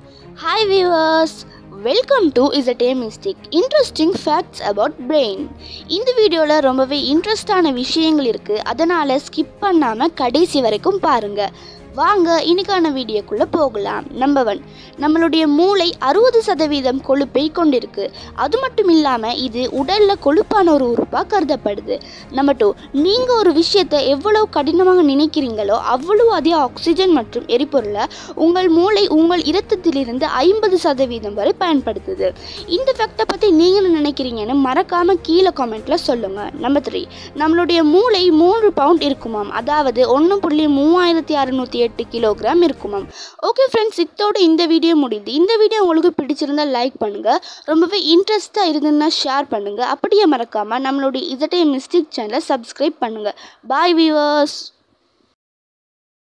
Hi viewers, welcome to is a day mystic interesting facts about brain இந்த வீடியோவில் ரொம்பவே இன்ட்ரெஸ்டான விஷயங்கள் இருக்குது அதனால் ஸ்கிப் பண்ணாமல் கடைசி வரைக்கும் பாருங்கள் வாங்க இன்னைக்கான வீடியோக்குள்ளே போகலாம் நம்பர் ஒன் நம்மளுடைய மூளை அறுபது சதவீதம் கொழுப்பை கொண்டிருக்கு அது மட்டும் இல்லாமல் இது உடலில் கொழுப்பான ஒரு உறுப்பாக கருதப்படுது நம்பர் டூ நீங்கள் ஒரு விஷயத்தை எவ்வளவு கடினமாக நினைக்கிறீங்களோ அவ்வளவு அதிக ஆக்சிஜன் மற்றும் எரிபொருளை உங்கள் மூளை உங்கள் இரத்தத்திலிருந்து ஐம்பது சதவீதம் வரை பயன்படுத்துது இந்த ஃபேக்டை பற்றி நீங்கள் என்ன நினைக்கிறீங்கன்னு மறக்காமல் கீழே கமெண்ட்டில் சொல்லுங்கள் நம்பர் த்ரீ நம்மளுடைய மூளை மூன்று பவுண்ட் இருக்குமாம் அதாவது ஒன்று புள்ளி மூவாயிரத்தி அறுநூற்றி எட்டு கிலோகிராம் இருக்குமாம் ஓகே ஃப்ரெண்ட்ஸ் இத்தோட இந்த வீடியோ முடியுது இந்த வீடியோ உங்களுக்கு பிடிச்சிருந்தா லைக் பண்ணுங்கள் ரொம்பவே இன்ட்ரெஸ்ட்டாக இருந்ததுன்னா ஷேர் பண்ணுங்கள் அப்படியே மறக்காமல் நம்மளுடைய இதட்டே மிஸ்டேக் சேனலை சப்ஸ்கிரைப் பண்ணுங்கள் பாய் வியூவர்ஸ்